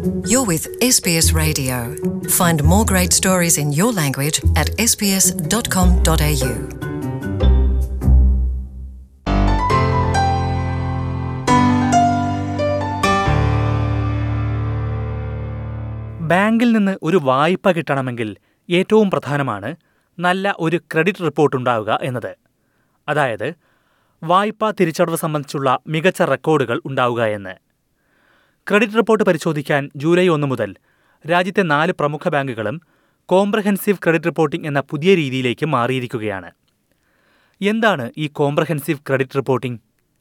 You're with SBS Radio. Find more great stories in your language at sbs.com.au. ബാങ്കിൽ നിന്ന് ഒരു വായ്പ കിട്ടണമെങ്കിൽ ഏറ്റവും പ്രധാനമാണ് നല്ല ഒരു ക്രെഡിറ്റ് റിപ്പോർട്ട് ഉണ്ടാവുക എന്നത് അതായത് വായ്പാ തിരിച്ചടവ് സംബന്ധിച്ചുള്ള മികച്ച റെക്കോർഡുകൾ ഉണ്ടാവുക എന്ന് ക്രെഡിറ്റ് റിപ്പോർട്ട് പരിശോധിക്കാൻ ജൂലൈ ഒന്ന് മുതൽ രാജ്യത്തെ നാല് പ്രമുഖ ബാങ്കുകളും കോംപ്രഹെൻസീവ് ക്രെഡിറ്റ് റിപ്പോർട്ടിംഗ് എന്ന പുതിയ രീതിയിലേക്ക് മാറിയിരിക്കുകയാണ് എന്താണ് ഈ കോംപ്രഹെൻസീവ് ക്രെഡിറ്റ് റിപ്പോർട്ടിംഗ്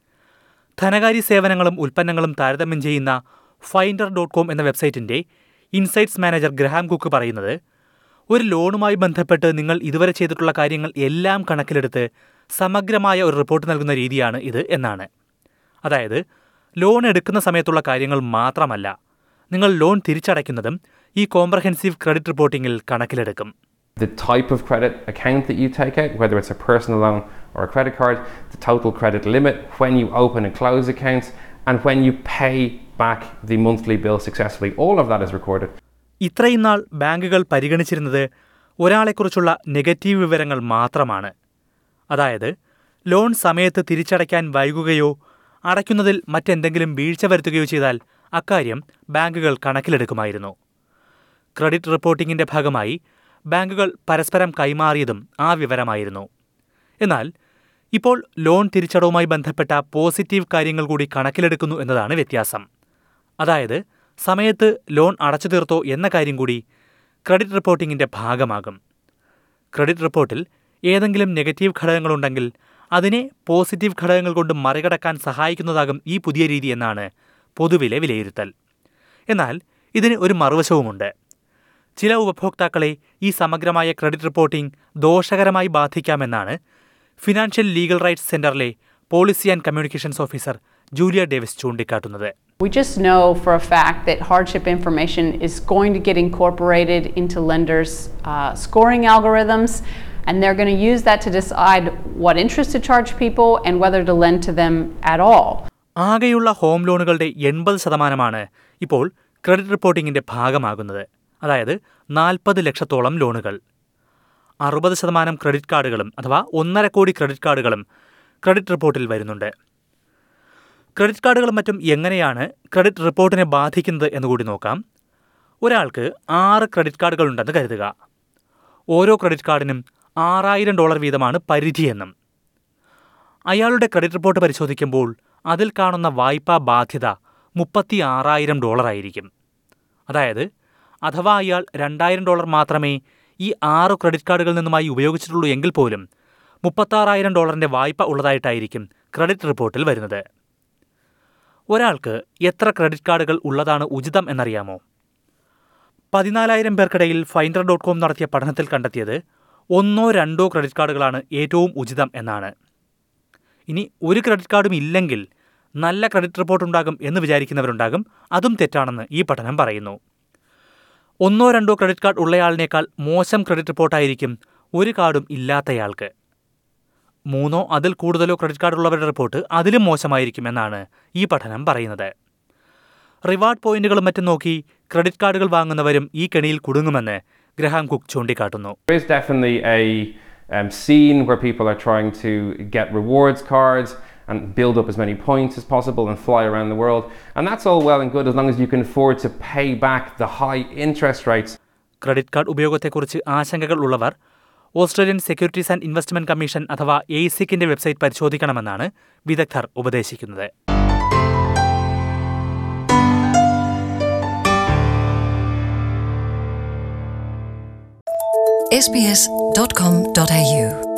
ധനകാര്യ സേവനങ്ങളും ഉൽപ്പന്നങ്ങളും താരതമ്യം ചെയ്യുന്ന ഫൈൻഡർ ഡോട്ട് കോം എന്ന വെബ്സൈറ്റിന്റെ ഇൻസൈറ്റ്സ് മാനേജർ ഗ്രഹാം കുക്ക് പറയുന്നത് ഒരു ലോണുമായി ബന്ധപ്പെട്ട് നിങ്ങൾ ഇതുവരെ ചെയ്തിട്ടുള്ള കാര്യങ്ങൾ എല്ലാം കണക്കിലെടുത്ത് സമഗ്രമായ ഒരു റിപ്പോർട്ട് നൽകുന്ന രീതിയാണ് ഇത് എന്നാണ് അതായത് ലോൺ എടുക്കുന്ന സമയത്തുള്ള കാര്യങ്ങൾ മാത്രമല്ല നിങ്ങൾ ലോൺ തിരിച്ചടയ്ക്കുന്നതും ഈ കോംപ്രഹെൻസീവ് ക്രെഡിറ്റ് റിപ്പോർട്ടിംഗിൽ കണക്കിലെടുക്കും the type of credit account that you take out, whether it's a personal loan or a credit card, the total credit limit, when you open and close accounts, and when you pay back the monthly bill successfully. All of that is recorded. ഇത്രയും നാൾ ബാങ്കുകൾ പരിഗണിച്ചിരുന്നത് ഒരാളെക്കുറിച്ചുള്ള negative വിവരങ്ങൾ മാത്രമാണ് അതായത് loan സമയത്ത് തിരിച്ചടയ്ക്കാൻ വൈകുകയോ അടയ്ക്കുന്നതിൽ മറ്റെന്തെങ്കിലും വീഴ്ച വരുത്തുകയോ ചെയ്താൽ അക്കാര്യം ബാങ്കുകൾ കണക്കിലെടുക്കുമായിരുന്നു ക്രെഡിറ്റ് റിപ്പോർട്ടിംഗിന്റെ ഭാഗമായി ബാങ്കുകൾ പരസ്പരം കൈമാറിയതും ആ വിവരമായിരുന്നു എന്നാൽ ഇപ്പോൾ ലോൺ തിരിച്ചടവുമായി ബന്ധപ്പെട്ട പോസിറ്റീവ് കാര്യങ്ങൾ കൂടി കണക്കിലെടുക്കുന്നു എന്നതാണ് വ്യത്യാസം അതായത് സമയത്ത് ലോൺ അടച്ചു തീർത്തോ എന്ന കാര്യം കൂടി ക്രെഡിറ്റ് റിപ്പോർട്ടിംഗിന്റെ ഭാഗമാകും ക്രെഡിറ്റ് റിപ്പോർട്ടിൽ ഏതെങ്കിലും നെഗറ്റീവ് ഘടകങ്ങളുണ്ടെങ്കിൽ അതിനെ പോസിറ്റീവ് ഘടകങ്ങൾ കൊണ്ട് മറികടക്കാൻ സഹായിക്കുന്നതാകും ഈ പുതിയ രീതി എന്നാണ് പൊതുവിലെ വിലയിരുത്തൽ എന്നാൽ ഇതിന് ഒരു മറുവശവുമുണ്ട് ചില ഉപഭോക്താക്കളെ ഈ സമഗ്രമായ ക്രെഡിറ്റ് റിപ്പോർട്ടിംഗ് ദോഷകരമായി ബാധിക്കാമെന്നാണ് ഫിനാൻഷ്യൽ ലീഗൽ റൈറ്റ്സ് സെന്ററിലെ policy and communications officer Julia Davis ചൂണ്ടിക്കാട്ടുന്നത് We just know for a fact that hardship information is going to get incorporated into lenders' uh, scoring algorithms, and they're going to use that to decide what interest to charge people and whether to lend to them at all. ആകെയുള്ള home ലോണുകളുടെ എൺപത് ശതമാനമാണ് ഇപ്പോൾ credit റിപ്പോർട്ടിംഗിന്റെ ഭാഗമാകുന്നത് അതായത് നാൽപ്പത് ലക്ഷത്തോളം ലോണുകൾ അറുപത് ശതമാനം ക്രെഡിറ്റ് കാർഡുകളും അഥവാ ഒന്നര കോടി ക്രെഡിറ്റ് കാർഡുകളും ക്രെഡിറ്റ് റിപ്പോർട്ടിൽ വരുന്നുണ്ട് ക്രെഡിറ്റ് കാർഡുകളും മറ്റും എങ്ങനെയാണ് ക്രെഡിറ്റ് റിപ്പോർട്ടിനെ ബാധിക്കുന്നത് എന്നുകൂടി നോക്കാം ഒരാൾക്ക് ആറ് ക്രെഡിറ്റ് കാർഡുകളുണ്ടെന്ന് കരുതുക ഓരോ ക്രെഡിറ്റ് കാർഡിനും ആറായിരം ഡോളർ വീതമാണ് പരിധിയെന്നും അയാളുടെ ക്രെഡിറ്റ് റിപ്പോർട്ട് പരിശോധിക്കുമ്പോൾ അതിൽ കാണുന്ന വായ്പാ ബാധ്യത മുപ്പത്തി ആറായിരം ഡോളറായിരിക്കും അതായത് അഥവാ അയാൾ രണ്ടായിരം ഡോളർ മാത്രമേ ഈ ആറ് ക്രെഡിറ്റ് കാർഡുകളിൽ നിന്നുമായി ഉപയോഗിച്ചിട്ടുള്ളൂ എങ്കിൽ പോലും മുപ്പത്താറായിരം ഡോളറിന്റെ വായ്പ ഉള്ളതായിട്ടായിരിക്കും ക്രെഡിറ്റ് റിപ്പോർട്ടിൽ വരുന്നത് ഒരാൾക്ക് എത്ര ക്രെഡിറ്റ് കാർഡുകൾ ഉള്ളതാണ് ഉചിതം എന്നറിയാമോ പതിനാലായിരം പേർക്കിടയിൽ ഫൈൻഡർ ഡോട്ട് കോം നടത്തിയ പഠനത്തിൽ കണ്ടെത്തിയത് ഒന്നോ രണ്ടോ ക്രെഡിറ്റ് കാർഡുകളാണ് ഏറ്റവും ഉചിതം എന്നാണ് ഇനി ഒരു ക്രെഡിറ്റ് കാർഡും ഇല്ലെങ്കിൽ നല്ല ക്രെഡിറ്റ് റിപ്പോർട്ട് ഉണ്ടാകും എന്ന് വിചാരിക്കുന്നവരുണ്ടാകും അതും തെറ്റാണെന്ന് ഈ പഠനം പറയുന്നു ഒന്നോ രണ്ടോ ക്രെഡിറ്റ് കാർഡ് ഉള്ളയാളിനേക്കാൾ മോശം ക്രെഡിറ്റ് റിപ്പോർട്ടായിരിക്കും ഒരു കാർഡും ഇല്ലാത്തയാൾക്ക് മൂന്നോ അതിൽ കൂടുതലോ ക്രെഡിറ്റ് കാർഡ് ഉള്ളവരുടെ റിപ്പോർട്ട് അതിലും മോശമായിരിക്കും എന്നാണ് ഈ പഠനം പറയുന്നത് റിവാർഡ് പോയിന്റുകളും മറ്റും നോക്കി ക്രെഡിറ്റ് കാർഡുകൾ വാങ്ങുന്നവരും ഈ കെണിയിൽ കുടുങ്ങുമെന്ന് ഗ്രഹാം കുക്ക് ചൂണ്ടിക്കാട്ടുന്നു There is definitely a um, scene where people are trying to get rewards cards and build up as many points as possible and fly around the world. And that's all well and good as long as you can afford to pay back the high interest rates. Credit card ഉപയോഗത്തെക്കുറിച്ച് ആശങ്കകൾ ഉള്ളവർ Australian Securities and Investment Commission അഥവാ എയ്സിക്കിന്റെ website പരിശോധിക്കണമെന്നാണ് വിദഗ്ധർ ഉപദേശിക്കുന്നത് sbs.com.au